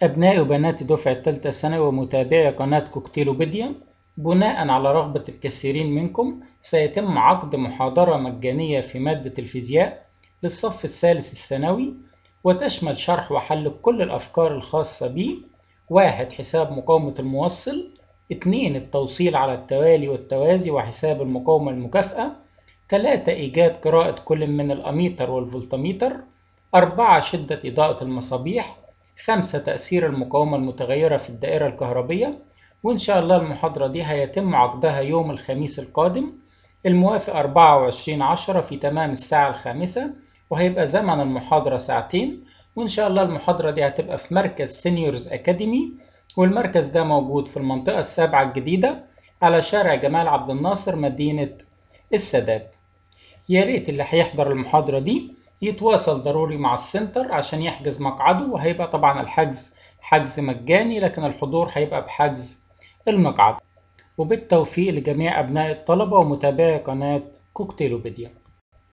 أبنائي وبناتي دفعة تالتة ثانوي ومتابعي قناة كوكتيلوبيديا بناء على رغبة الكثيرين منكم سيتم عقد محاضرة مجانية في مادة الفيزياء للصف الثالث الثانوي وتشمل شرح وحل كل الأفكار الخاصة بي واحد حساب مقاومة الموصل اتنين التوصيل على التوالي والتوازي وحساب المقاومة المكافئة تلاتة إيجاد قراءة كل من الأميتر والفولتميتر أربعة شدة إضاءة المصابيح خمسة تأثير المقاومة المتغيرة في الدائرة الكهربية وإن شاء الله المحاضرة دي هيتم عقدها يوم الخميس القادم الموافق 24 عشرة في تمام الساعة الخامسة وهيبقى زمن المحاضرة ساعتين وإن شاء الله المحاضرة دي هتبقى في مركز سينيورز أكاديمي والمركز ده موجود في المنطقة السابعة الجديدة على شارع جمال عبد الناصر مدينة السادات يا ريت اللي هيحضر المحاضرة دي يتواصل ضروري مع السنتر عشان يحجز مقعده وهيبقى طبعا الحجز حجز مجاني لكن الحضور هيبقى بحجز المقعد وبالتوفيق لجميع أبناء الطلبة ومتابعي قناة كوكتيلوبيديا